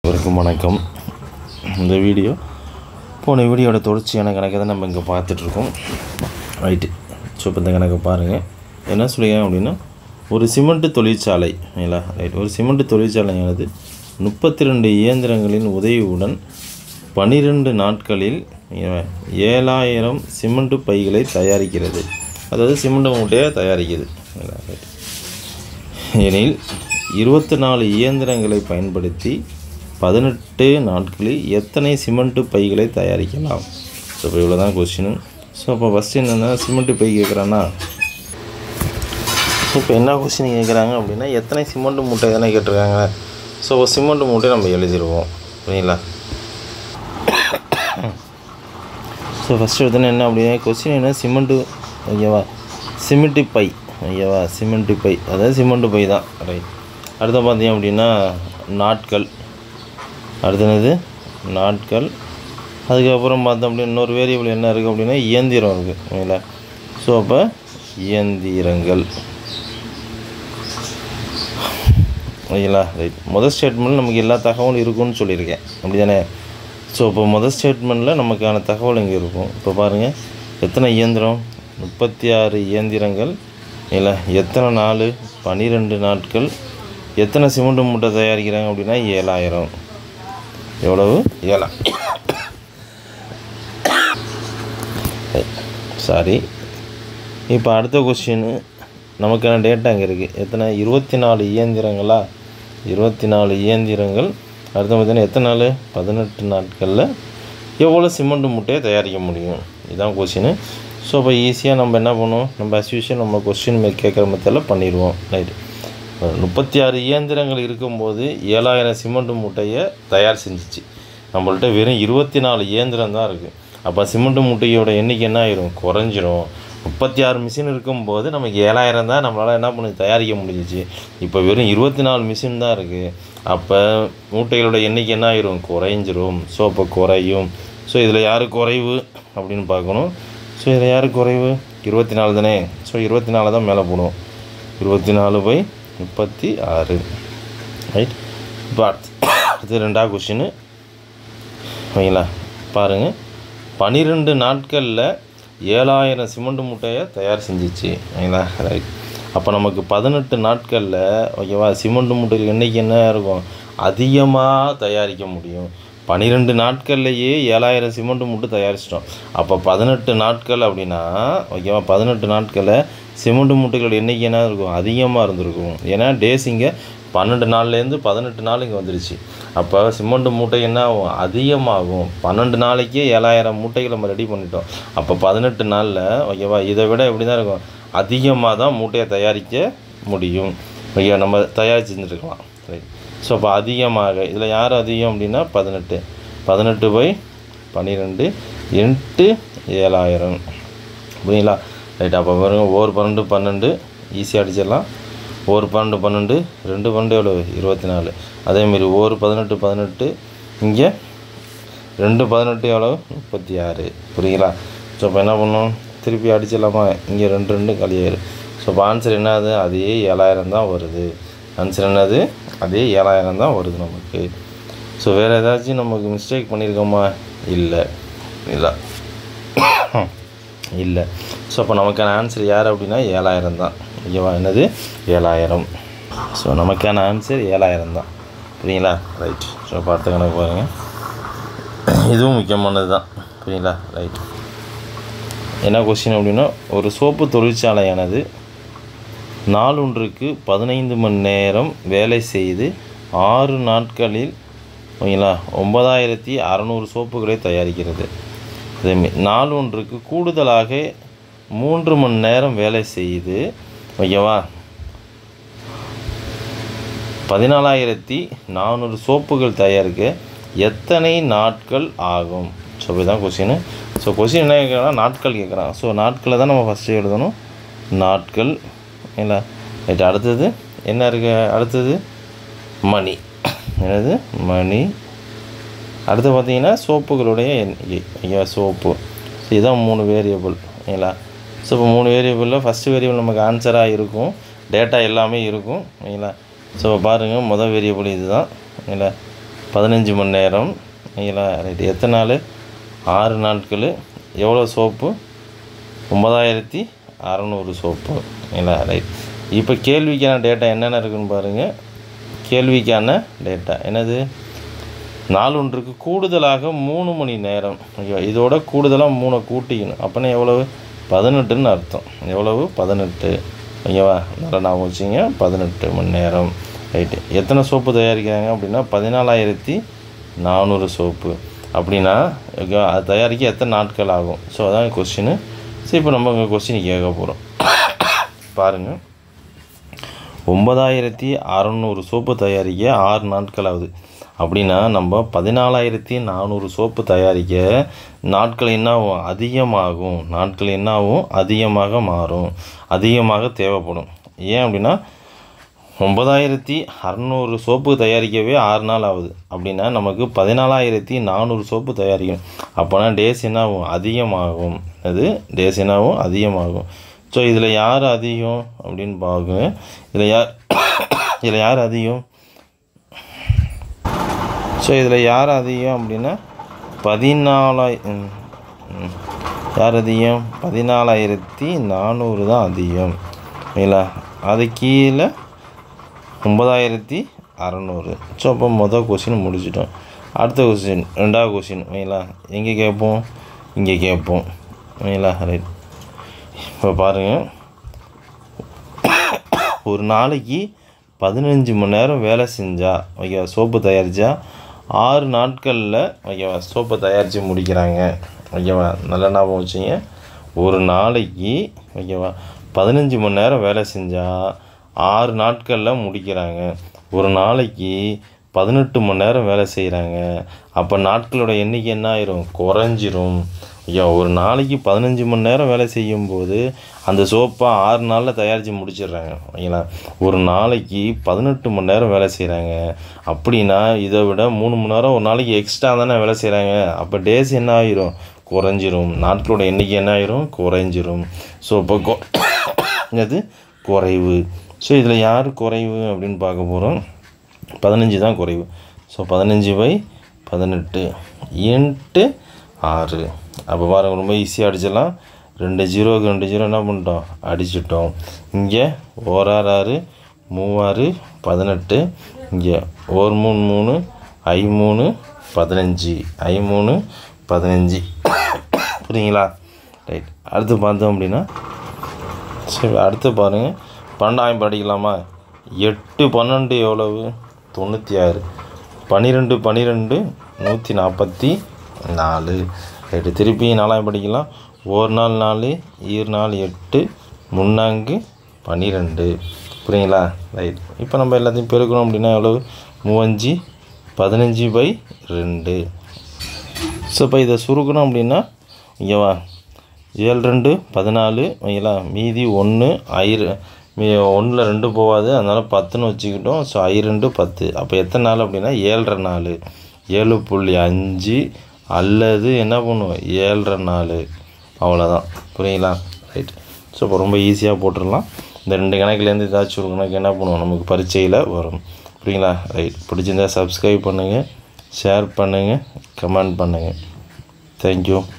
அனைவருக்கும் வணக்கம் இந்த வீடியோ போன வீடியோட தொடர்ச்சியான கணக்கை தான் நம்ம இங்கே பார்த்துட்ருக்கோம் ரைட்டு ஸோ இப்போ இந்த கணக்கை பாருங்கள் என்ன சொல்லிங்க அப்படின்னா ஒரு சிமெண்ட் தொழிற்சாலை இல்லைங்களா ரைட் ஒரு சிமெண்ட் தொழிற்சாலையானது முப்பத்தி ரெண்டு இயந்திரங்களின் உதவியுடன் பன்னிரெண்டு நாட்களில் ஏழாயிரம் சிமெண்ட் பைகளை தயாரிக்கிறது அதாவது சிமெண்ட் மூட்டையை தயாரிக்குது இல்லைங்களா ரைட் எனில் இருபத்தி நாலு இயந்திரங்களை பயன்படுத்தி பதினெட்டு நாட்களில் எத்தனை சிமெண்ட் பைகளை தயாரிக்கலாம் ஸோ இப்போ இவ்வளோ தான் கொஸ்டின் ஸோ அப்போ ஃபஸ்ட்டு என்னென்னா சிமெண்ட் பை கேட்குறான்னா ஸோ இப்போ என்ன கொஸ்டின் கேட்குறாங்க அப்படின்னா எத்தனை சிமெண்ட் மூட்டை தானே கேட்டிருக்காங்க ஸோ சிமெண்ட் மூட்டை நம்ம எழுதிடுவோம் சரிங்களா ஸோ ஃபஸ்ட்டு எடுத்தோன்னே என்ன அப்படின்னா கொஸ்டின் என்ன சிமெண்ட்டு ஓகேவா சிமெண்ட்டு பை ஓகேவா சிமெண்ட்டு பை அதாவது சிமெண்ட்டு பை தான் ரைட் அடுத்து பார்த்தீங்க அப்படின்னா நாட்கள் அடுத்து என்னது நாட்கள் அதுக்கப்புறம் பார்த்தோம் அப்படின்னா இன்னொரு வேரியபிள் என்ன இருக்குது அப்படின்னா இயந்திரம் இருக்குது ஓகேங்களா ஸோ அப்போ இயந்திரங்கள் ஓகேங்களா ரைட் முதல் ஸ்டேட்மெண்ட் நமக்கு எல்லா தகவலும் இருக்குன்னு சொல்லியிருக்கேன் அப்படி தானே ஸோ இப்போ முதல் ஸ்டேட்மெண்ட்டில் நமக்கான தகவல் இங்கே இருக்கும் இப்போ பாருங்கள் எத்தனை இயந்திரம் முப்பத்தி ஆறு இயந்திரங்கள் இல்லை எத்தனை நாள் பன்னிரெண்டு நாட்கள் எத்தனை சிமெண்ட் மூட்டை தயாரிக்கிறாங்க அப்படின்னா ஏழாயிரம் எவ்வளவு ஏழா சாரி இப்போ அடுத்த கொஸ்டின் நமக்கான டேட்டா அங்கே இருக்குது எத்தனை இருபத்தி நாலு இயந்திரங்களா இருபத்தி நாலு இயந்திரங்கள் அடுத்து பார்த்தீங்கன்னா எத்தனை நாள் பதினெட்டு நாட்களில் எவ்வளோ சிமெண்ட் மூட்டையை தயாரிக்க முடியும் இதுதான் கொஸ்டின் ஸோ இப்போ ஈஸியாக நம்ம என்ன பண்ணுவோம் நம்ம அஸ்யூஷன் நம்ம கொஸ்டின் கேட்குற மெத்தடில் பண்ணிடுவோம் ரைட்டு முப்பத்தி ஆறு இயந்திரங்கள் இருக்கும்போது ஏழாயிரம் சிமெண்ட் மூட்டையை தயார் செஞ்சிச்சு நம்மள்ட்ட வெறும் இருபத்தி நாலு இயந்திரம் தான் இருக்குது அப்போ சிமெண்ட் மூட்டையோட எண்ணிக்கை என்ன ஆயிரும் குறைஞ்சிரும் முப்பத்தி ஆறு மிஷின் இருக்கும்போது நமக்கு ஏழாயிரம் தான் நம்மளால் என்ன பண்ணி தயாரிக்க முடிஞ்சிச்சு இப்போ வெறும் இருபத்தி நாலு மிஷின் தான் இருக்குது அப்போ மூட்டைகளோட எண்ணிக்கை என்ன ஆயிரும் குறைஞ்சிரும் ஸோ அப்போ குறையும் ஸோ இதில் யார் குறைவு அப்படின்னு பார்க்கணும் ஸோ இதில் யார் குறைவு இருபத்தி நாலு தானே ஸோ இருபத்தி நாலு தான் மேலே போடும் இருபத்தி நாலு பை முப்பத்தி ஆறு ரைட் இப்போ அடுத்து அடுத்து ரெண்டாவது கொஷின்னு ஓகேங்களா பாருங்கள் பன்னிரெண்டு நாட்களில் ஏழாயிரம் சிமெண்ட் மூட்டையை தயார் செஞ்சிச்சு ஓகேங்களா ரைட் அப்போ நமக்கு பதினெட்டு நாட்களில் ஓகேவா சிமெண்ட் மூட்டைகள் என்றைக்கு என்ன இருக்கும் அதிகமாக தயாரிக்க முடியும் பன்னிரெண்டு நாட்கள்லையே ஏழாயிரம் சிமெண்ட் மூட்டை தயாரிச்சிட்டோம் அப்போ பதினெட்டு நாட்கள் அப்படின்னா ஓகேவா பதினெட்டு நாட்களில் சிமெண்ட் மூட்டைகளோட எண்ணிக்கை என்ன இருக்கும் அதிகமாக இருந்திருக்கும் ஏன்னா டேஸ் இங்கே பன்னெண்டு நாள்லேருந்து பதினெட்டு நாள் இங்கே வந்துருச்சு அப்போ சிமெண்ட் மூட்டை என்ன ஆகும் அதிகமாகும் பன்னெண்டு நாளைக்கே ஏழாயிரம் மூட்டைகள் நம்ம ரெடி பண்ணிட்டோம் அப்போ பதினெட்டு நாளில் ஓகேவா இதை விட எப்படி தான் இருக்கும் அதிகமாக தான் மூட்டையை தயாரிக்க முடியும் ஓகே நம்ம தயாரித்து செஞ்சுருக்கலாம் ரைட் ஸோ அப்போ அதிகமாக இதில் யார் அதிகம் அப்படின்னா பதினெட்டு பதினெட்டு பை பன்னிரெண்டு இன்ட்டு ஏழாயிரம் புரியுங்களா ரைட் அப்போ பாருங்க ஒரு பன்னெண்டு பன்னெண்டு ஈஸியாக அடிச்சிடலாம் ஒரு பன்னெண்டு பன்னெண்டு ரெண்டு பன்னெண்டு எவ்வளோ இருபத்தி நாலு அதேமாரி ஒரு பதினெட்டு பதினெட்டு இங்கே ரெண்டு பதினெட்டு எவ்வளோ முப்பத்தி ஆறு புரியுங்களா ஸோ இப்போ என்ன பண்ணோம் திருப்பி அடிச்சிடலாமா இங்கே ரெண்டு ரெண்டு கழியாயிரு ஸோ இப்போ ஆன்சர் என்னது அதே ஏழாயிரம் தான் வருது ஆன்சர் என்னது அதே ஏழாயிரம் தான் வருது நமக்கு ஸோ வேறு ஏதாச்சும் நமக்கு மிஸ்டேக் பண்ணியிருக்கோமா இல்லை இல்லை இல்லை ஸோ அப்போ நமக்கான ஆன்சர் யார் அப்படின்னா ஏழாயிரம் தான் ஓகேவா என்னது ஏழாயிரம் ஸோ நமக்கான ஆன்சர் ஏழாயிரம் தான் புரியுங்களா ரைட் ஸோ பார்த்த கணக்கு பாருங்கள் இதுவும் முக்கியமானது தான் புரியுங்களா ரைட் என்ன கொஸ்டின் அப்படின்னா ஒரு சோப்பு தொழிற்சாலையானது நாளொன்றுக்கு பதினைந்து மணி நேரம் வேலை செய்து ஆறு நாட்களில் ஓகேங்களா ஒன்பதாயிரத்தி அறநூறு சோப்புகளை தயாரிக்கிறது அதேமாரி நாள் ஒன்றுக்கு கூடுதலாக மூன்று மணி நேரம் வேலை செய்து ஓகேவா பதினாலாயிரத்தி நானூறு சோப்புகள் தயாரிக்க எத்தனை நாட்கள் ஆகும் ஸோ இதுதான் கொஸ்டின் ஸோ கொஸ்டின் என்ன கேட்குறாங்கன்னா நாட்கள் கேட்குறான் ஸோ நாட்களை தான் நம்ம ஃபஸ்ட்டு எழுதணும் நாட்கள் இல்லை ரைட் அடுத்தது என்ன இருக்கு அடுத்தது மணி என்னது மணி அடுத்து பார்த்தீங்கன்னா சோப்புகளுடைய எண்ணிக்கை ஐயா சோப்பு ஸோ இதுதான் மூணு வேரியபிள் ஓகேங்களா ஸோ இப்போ மூணு வேரியபிளில் ஃபஸ்ட்டு வேரியபிள் நமக்கு ஆன்சராக இருக்கும் டேட்டா எல்லாமே இருக்கும் ஓகேங்களா ஸோ பாருங்கள் மொதல் வேரியபிள் இதுதான் இல்லை பதினஞ்சு மணி நேரம் ஓகேங்களா ரைட் எத்தனை நாள் ஆறு நாட்கள் எவ்வளோ சோப்பு ஒன்பதாயிரத்தி அறநூறு சோப்பு ஓகேங்களா ரைட் இப்போ கேள்விக்கான டேட்டா என்னென்ன இருக்குன்னு பாருங்கள் கேள்விக்கான டேட்டா என்னது நாள் ஒன்றுக்கு கூடுதலாக மூணு மணி நேரம் ஓகேவா இதோட கூடுதலாக மூணை கூட்டிக்கணும் அப்போனா எவ்வளவு பதினெட்டுன்னு அர்த்தம் எவ்வளவு பதினெட்டு ஓகேவா நல்லா ஞாபகம் வச்சுங்க பதினெட்டு மணி நேரம் ரைட்டு எத்தனை சோப்பு தயாரிக்கிறாங்க அப்படின்னா பதினாலாயிரத்தி நானூறு சோப்பு அப்படின்னா ஓகேவா அது தயாரிக்க எத்தனை நாட்கள் ஆகும் ஸோ அதான் கொஸ்டின் சரி இப்போ நம்ம இங்கே கொஸ்டின் கேட்க போகிறோம் பாருங்கள் ஒன்பதாயிரத்தி அறநூறு சோப்பு தயாரிக்க ஆறு நாட்கள் ஆகுது அப்படின்னா நம்ம பதினாலாயிரத்தி நானூறு சோப்பு தயாரிக்க நாட்கள் என்ன ஆகும் அதிகமாகும் நாட்கள் என்ன ஆகும் அதிகமாக மாறும் அதிகமாக தேவைப்படும் ஏன் அப்படின்னா ஒன்பதாயிரத்தி அறநூறு சோப்பு தயாரிக்கவே ஆறு நாள் ஆகுது அப்படின்னா நமக்கு பதினாலாயிரத்தி நானூறு சோப்பு தயாரிக்கணும் அப்போனா டேஸ் என்ன ஆகும் அதிகமாகும் அது டேஸ் என்ன ஆகும் அதிகமாகும் ஸோ இதில் யார் அதிகம் அப்படின்னு பார்க்குங்க இதில் யார் இதில் யார் அதிகம் ஸோ இதில் யார் அதிகம் அப்படின்னா பதினாலாய் ம், ம். யார் அதிகம் பதினாலாயிரத்தி நானூறு தான் அதிகம் இல்லைங்களா அது கீழே ஒன்பதாயிரத்தி அறநூறு ஸோ அப்போ மொதல் கொஸ்டின் முடிச்சிட்டோம் அடுத்த கொஸ்டின் ரெண்டாவது கொஸ்டின் ஓகேங்களா எங்கே கேட்போம் இங்கே கேட்போம் ஓகேங்களா ரைட் இப்போ பாருங்கள் ஒரு நாளைக்கு பதினஞ்சு மணி நேரம் வேலை செஞ்சா ஓகேவா சோப்பு தயாரித்தா ஆறு நாட்களில் ஓகேவா சோப்பை தயாரித்து முடிக்கிறாங்க ஓகேவா நல்ல ஞாபகம் வச்சுங்க ஒரு நாளைக்கு ஓகேவா பதினஞ்சு மணி நேரம் வேலை செஞ்சால் ஆறு நாட்களில் முடிக்கிறாங்க ஒரு நாளைக்கு பதினெட்டு மணி நேரம் வேலை செய்கிறாங்க அப்போ நாட்களோட எண்ணிக்கை என்ன ஆயிரும் குறைஞ்சிரும் ஐயா ஒரு நாளைக்கு பதினஞ்சு மணி நேரம் வேலை செய்யும்போது அந்த சோப்பை ஆறு நாளில் தயாரித்து முடிச்சிடுறாங்க ஓகேங்களா ஒரு நாளைக்கு பதினெட்டு மணி நேரம் வேலை செய்கிறாங்க அப்படின்னா இதை விட மூணு மணி நேரம் ஒரு நாளைக்கு எக்ஸ்ட்ரா தானே வேலை செய்கிறாங்க அப்போ டேஸ் என்ன ஆயிரும் குறைஞ்சிரும் நாட்களோட எண்ணிக்கை என்ன ஆயிரும் குறைஞ்சிரும் ஸோ இப்போ கொ அது குறைவு ஸோ இதில் யார் குறைவு அப்படின்னு பார்க்க போகிறோம் பதினஞ்சு தான் குறைவு ஸோ பதினஞ்சு பை பதினெட்டு இன்ட்டு ஆறு அப்போ பாருங்க ரொம்ப ஈஸியாக அடிச்சிடலாம் ரெண்டு ஜீரோக்கு ரெண்டு ஜீரோ என்ன பண்ணிட்டோம் அடிச்சிட்டோம் இங்கே ஓராறு ஆறு மூவாறு பதினெட்டு இங்கே ஓர் மூணு மூணு ஐ மூணு பதினஞ்சு ஐ மூணு பதினஞ்சு புரியுங்களா ரைட் அடுத்து பார்த்தோம் அப்படின்னா சரி அடுத்து பாருங்கள் பன்னெண்டாயிரம் படிக்கலாமா எட்டு பன்னெண்டு எவ்வளவு தொண்ணூற்றி ஆறு பன்னிரெண்டு பன்னிரெண்டு நூற்றி நாற்பத்தி நாலு ரைட்டு திருப்பி நாலாயிரம் படிக்கலாம் ஒரு நாள் நாலு ஈர் நாள் எட்டு முன்னாங்கு பன்னிரெண்டு புரியுங்களா ரைட் இப்போ நம்ம எல்லாத்தையும் பெருக்கணும் அப்படின்னா எவ்வளவு மூவஞ்சு பதினஞ்சு பை ரெண்டு ஸோ இப்போ இதை சுருக்கணும் அப்படின்னா இங்கே வா ஏழு ரெண்டு பதினாலு ஓகேங்களா மீதி ஒன்று ஐரு மீ ஒன்றில் ரெண்டு போகாது அதனால் பத்துன்னு வச்சுக்கிட்டோம் ஸோ ஐ ரெண்டு பத்து அப்போ எத்தனை நாள் அப்படின்னா ஏழரை நாள் ஏழு புள்ளி அஞ்சு அல்லது என்ன பண்ணுவோம் ஏழரை நாள் அவ்வளோதான் புரியுங்களா ரைட் ஸோ இப்போ ரொம்ப ஈஸியாக போட்டுடலாம் இந்த ரெண்டு கணக்குலேருந்து ஏதாச்சும் ஒரு கணக்கு என்ன பண்ணுவோம் நமக்கு பரீட்சையில் வரும் புரியுங்களா ரைட் பிடிச்சிருந்தா சப்ஸ்கிரைப் பண்ணுங்கள் ஷேர் பண்ணுங்கள் கமெண்ட் பண்ணுங்கள் தேங்க்யூ